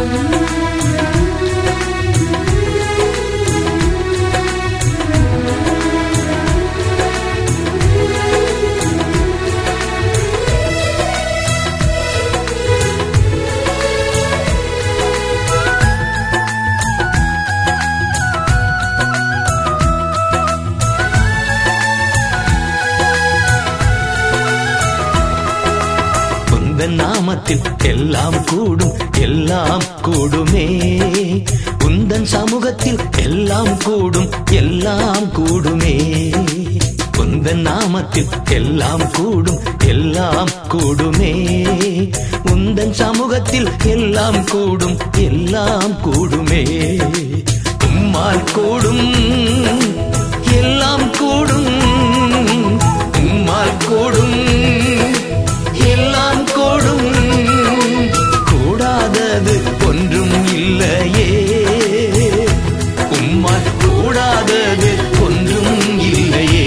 உந்தன் நாமத்தில் எல்லாம் கூடும் எல்லாம் கூடுமே உந்தன் சமூகத்தில் எல்லாம் கூடும் எல்லாம் கூடுமே உந்தன் நாமத்தில் எல்லாம் கூடும் எல்லாம் கூடுமே உந்தன் சமூகத்தில் எல்லாம் கூடும் எல்லாம் கூடுமே உம்மால் கூடும் எல்லாம் கூடும் உம்மால் கூடும் எல்லாம் கூடும் கூடாதது ஒன்றும் இல்லையே உம்மால் கூடாதது ஒன்றும் இல்லையே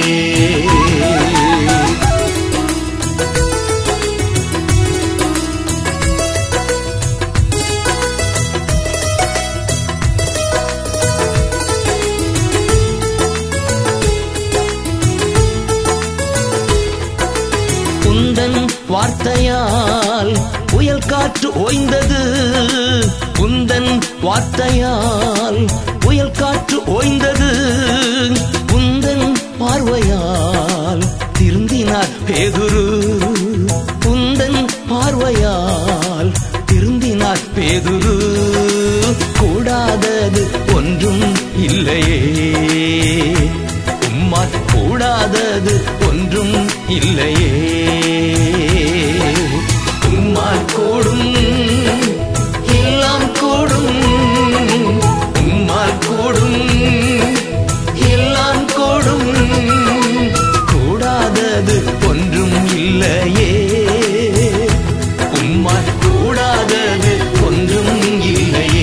உந்தன் வார்த்தையால் புயல் காற்று ஓய்ந்தது உந்தன் வார்த்தையால் புயல் காற்று ஓய்ந்தது உந்தன் பார்வையால் திருந்தினார் பேதுரு உந்தன் பார்வையால் திருந்தினார் பேதுரு கூடாதது ஒன்றும் இல்லையே உம்மால் கூடாதது ஒன்றும் இல்லையே உம்மால் கூடும் எல்லாம் கூடும் உம்மால் கூடும் எல்லாம் கூடும் கூடாதது ஒன்றும் இல்லையே உம்மால் கூடாதது ஒன்றும் இல்லையே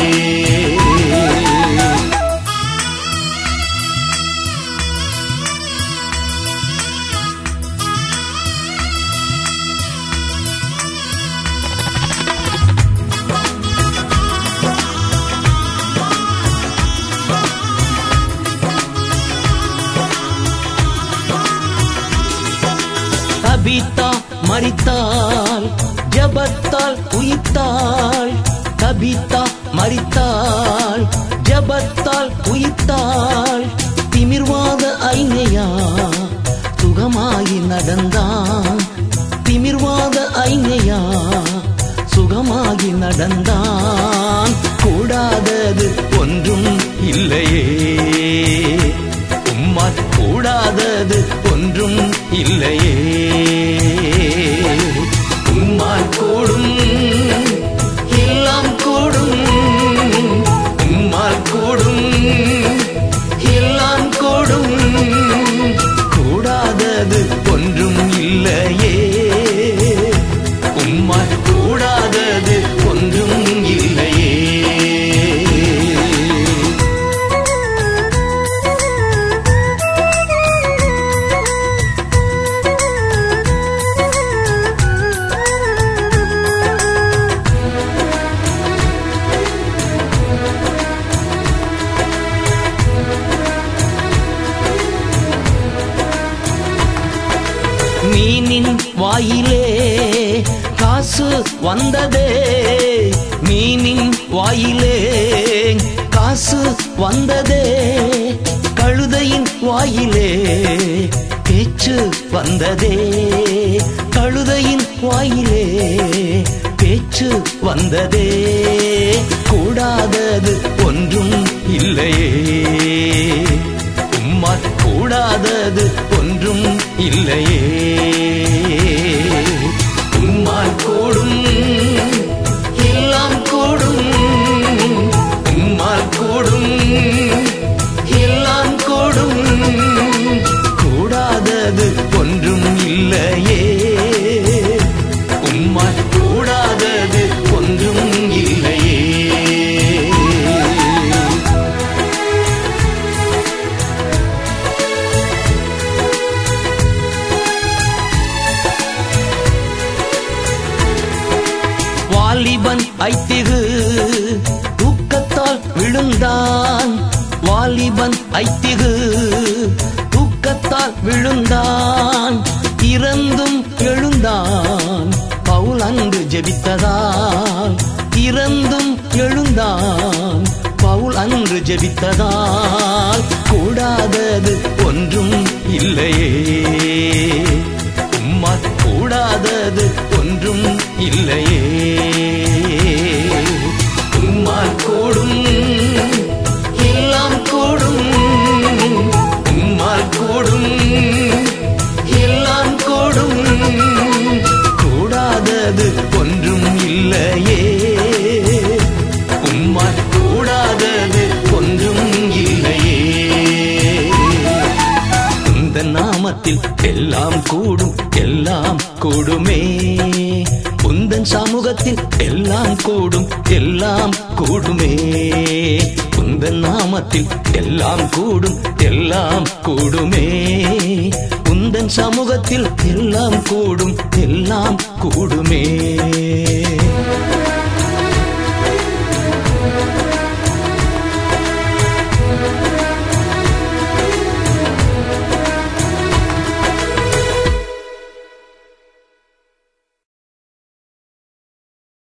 தபித்தா மரித்தாள் ஜபத்தால் உயிர்த்தாள் தபித்தா மரித்தாள் ஜபத்தால் உயிர்த்தாள் திமிர்வாத ஐனையா சுகமாகி நடந்தான் திமிர்வாத ஐனையா சுகமாகி நடந்தான் கூடாதது ஒன்றும் இல்லையே உம்மால் கூடாதது ஒன்றும் இல்லையே உம்மால் கூடும் எல்லாம் கூடும் உம்மால் கூடும் எல்லாம் கூடும் கூடாதது ஒன்றும் இல்லையே உம்மால் கூடாதது ஒன்றும் இல்லையே மீனின் வாயிலே காசு வந்ததே மீனின் வாயிலே காசு வந்ததே கழுதையின் வாயிலே பேச்சு வந்ததே கழுதையின் வாயிலே பேச்சு வந்ததே கூடாதது ஒன்றும் இல்லையே உம்மால் கூடாதது ஒன்றும் இல்லையே உம்மால் கூடும் எல்லாம் கூடும் உம்மால் கூடும் எல்லாம் கூடும் கூடாதது ஒன்றும் இல்லையே உம்மால் கூடாதது ஒன்றும் இல்லையே வாலிப வாலிபன் ஐத்திகு தூக்கத்தால் விழுந்தான் வாலிபன் ஐத்திகு தூக்கத்தால் விழுந்தான் இறந்தும் எழுந்தான் பவுல் அங்கு ஜெபித்ததால் இறந்தும் எழுந்தான் பவுல் அன்று ஜெபித்ததால் கூடாதது ஒன்றும் இல்லையே உம்மால் கூடாதது ஒன்றும் இல்லையே உம்மால் கூடும் எல்லாம் கூடும் உம்மால் கூடும் எல்லாம் கூடும் கூடாதது ஒன்றும் இல்லையே உம்மால் கூடாதது ஒன்றும் இல்லையே இந்த நாமத்தில் எல்லாம் கூடும் எல்லாம் கூடுமே உந்தன் சமூகத்தில் எல்லாம் கூடும் எல்லாம் கூடுமே உந்தன் நாமத்தில் எல்லாம் கூடும் எல்லாம் கூடுமே உந்தன் சமூகத்தில் எல்லாம் கூடும் எல்லாம் கூடுமே